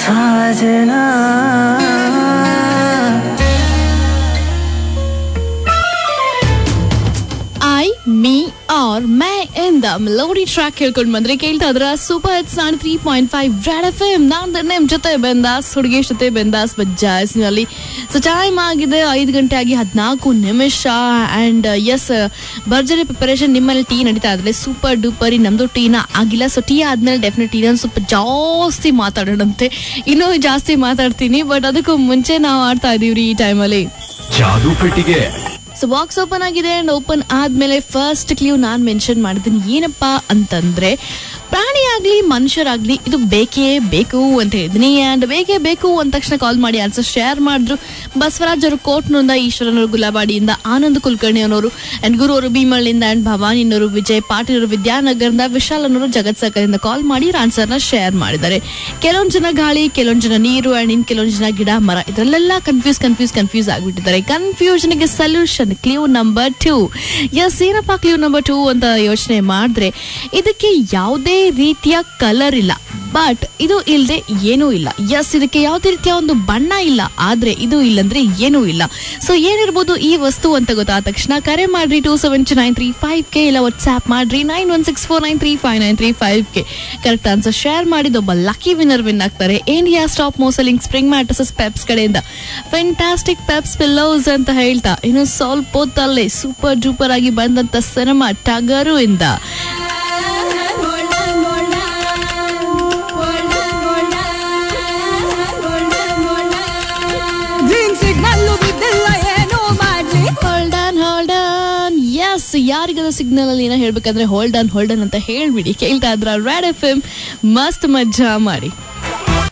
साजना I me or ಮೈ ಎಂದ melody track ಹೇಳ್ಕೊಂಡು ಬಂದ್ರೆ ಕೇಳ್ತಾ ಇದ್ರ ಸೂಪರ್ ಹಿಟ್ಸ್ ನಾನ್ three point five Red F M ನಾನ್ ನಿಮ್ ಜೊತೆ ಬೆಂದಾಸ್ ಹುಡುಗಿ ಜೊತೆ ಬೆಂದಾಸ್ ಬಜ್ಜಾಸ್ನಲ್ಲಿ ಸೊ ಟೈಮ್ ಆಗಿದೆ ಐದು ಗಂಟೆ ಆಗಿ ಹದಿನಾಲ್ಕು ನಿಮಿಷ ಅಂಡ್ ಎಸ್ ಭರ್ಜರಿ ಪ್ರಿಪರೇಷನ್ ನಿಮ್ಮಲ್ಲಿ ಟೀ ನಡೀತಾ ಇದ್ರೆ ಸೂಪರ್ ಡೂಪರ್ ನಮ್ದು ಟೀನ ಆಗಿಲ್ಲ ಸೊ ಟೀ ಆದ್ಮೇಲೆ ಡೆಫಿನೆಟ್ ಟೀನ ಸ್ವಲ್ಪ ಜಾಸ್ತಿ ಮಾತಾಡೋಣಂತೆ ಇನ್ನೂ ಜಾಸ್ತಿ ಮಾತಾಡ್ತೀನಿ ಬಟ್ ಅದಕ್ಕೂ ಮುಂಚೆ ನಾವು ಆಡ್ತಾ ಇದೀವ್ರಿ ಈ ಟೈಮಲ್ಲಿ ಜಾದು ಪೆಟ್ಟಿಗೆ ಸೊ ಬಾಕ್ಸ್ ಓಪನ್ ಆಗಿದೆ ಅಂಡ್ ಓಪನ್ ಆದ್ಮೇಲೆ ಫಸ್ಟ್ ಕ್ಲೂ ನಾನ್ ಮೆನ್ಷನ್ ಮಾಡಿದ್ದೀನಿ ಏನಪ್ಪಾ ಅಂತಂದ್ರೆ ಪ್ರಾಣಿ ಆಗ್ಲಿ ಮನುಷ್ಯರಾಗ್ಲಿ ಇದು ಬೇಕೇ ಬೇಕು ಅಂತ ಹೇಳಿದೀನಿ ಅಂಡ್ ಬೇಕೇ ಬೇಕು ಅಂದ ತಕ್ಷಣ ಕಾಲ್ ಮಾಡಿ ಆನ್ಸರ್ ಶೇರ್ ಮಾಡಿದ್ರು ಬಸವರಾಜ್ ಅವರು ಕೋಟ್ನಿಂದ ಈಶ್ವರನವರು ಗುಲಾಬಾಡಿಯಿಂದ ಆನಂದ್ ಕುಲಕರ್ಣಿ ಅನ್ನೋರು ಅಂಡ್ ಗುರು ಅವರು ಭೀಮಳ್ಳಿಯಿಂದ ಅಂಡ್ ಭವಾನಿನವರು ವಿಜಯ್ ಪಾಟೀಲ್ ಅವರು ವಿದ್ಯಾನಗರದಿಂದ ವಿಶಾಲ್ ಅನ್ನೋರು ಜಗತ್ ಸರ್ಕರಿಂದ ಕಾಲ್ ಮಾಡಿ ಆನ್ಸರ್ನ ಶೇರ್ ಮಾಡಿದ್ದಾರೆ ಕೆಲವೊಂದು ಜನ ಗಾಳಿ ಕೆಲವೊಂದು ಜನ ನೀರು ಅಂಡ್ ಇನ್ ಕೆಲವೊಂದು ಜನ ಗಿಡ ಮರ ಇದರಲ್ಲೆಲ್ಲ ಕನ್ಫ್ಯೂಸ್ ಕನ್ಫ್ಯೂಸ್ ಕನ್ಫ್ಯೂಸ್ ಆಗ್ಬಿಟ್ಟಿದ್ದಾರೆ ಕನ್ಫ್ಯೂಷನ್ಗೆ solution clue number two yes ಏನಪ್ಪ ಕ್ಲೂ ನಂಬರ್ ಟೂ ಅಂತ ಯೋಚನೆ ಮಾಡಿದ್ರೆ ಇದಕ್ಕೆ ಯಾವುದೇ ರೀತಿಯ ಕಲರ್ ಇಲ್ಲ ಬಟ್ ಇದು ಇಲ್ಲದೆ ಏನೂ ಇಲ್ಲ ಎಸ್ ಇದಕ್ಕೆ ಯಾವುದೇ ರೀತಿಯ ಒಂದು ಬಣ್ಣ ಇಲ್ಲ ಆದ್ರೆ ಇದು ಇಲ್ಲಂದ್ರೆ ಏನೂ ಇಲ್ಲ ಸೊ ಏನಿರ್ಬೋದು ಈ ವಸ್ತು ಅಂತ ಗೊತ್ತಾದ ತಕ್ಷಣ ಕರೆ ಮಾಡ್ರಿ two seven two nine three five ಕೆ ಇಲ್ಲ ವಾಟ್ಸ್ಆಪ್ ಮಾಡ್ರಿ nine one six four nine three five nine three five ಕೆ ಕರೆಕ್ಟ್ ಆನ್ಸರ್ ಶೇರ್ ಮಾಡಿದ ಒಬ್ಬ ಲಕ್ಕಿ ವಿನ್ನರ್ ವಿನ್ ಆಗ್ತಾರೆ ಇಂಡಿಯಾ ಸ್ಟಾಪ್ ಮೋಸಲಿಂಗ್ ಸ್ಪ್ರಿಂಗ್ ಮ್ಯಾಟ್ರಸಸ್ ಪೆಪ್ಸ್ ಕಡೆಯಿಂದ ಫೆಂಟಾಸ್ಟಿಕ್ ಪೆಪ್ಸ್ ಪಿಲ್ಲೋಸ್ ಅಂತ ಹೇಳ್ತಾ ಇನ್ನು ಸ್ವಲ್ಪ ಹೊತ್ತಲ್ಲೇ ಸೂಪರ್ ಡೂಪರ್ ಆಗಿ ಬಂದಂತ ಸಿನಿಮಾ ಟಗರು ಇಂದ ಗ್ರೀನ್ ಸಿಗ್ನಲ್ ಬಿದ್ದಿಲ್ಲ ಏನು ಮಾಡ್ಲಿ hold on hold on yes ಯಾರಿಗದ ಸಿಗ್ನಲ್ ಅಲ್ಲಿ ಏನೋ ಹೇಳ್ಬೇಕಂದ್ರೆ ಹೋಲ್ಡ್ ಆನ್ ಹೋಲ್ಡ್ ಆನ್ ಅಂತ ಹೇಳ್ಬಿಡಿ ಕೇಳ್ತಾ ಇದ್ರ ರೆಡ್ ಎಫ್ ಎಂ ಮಸ್ತ್ ಮಜ್ಜಾ ಮಾಡಿ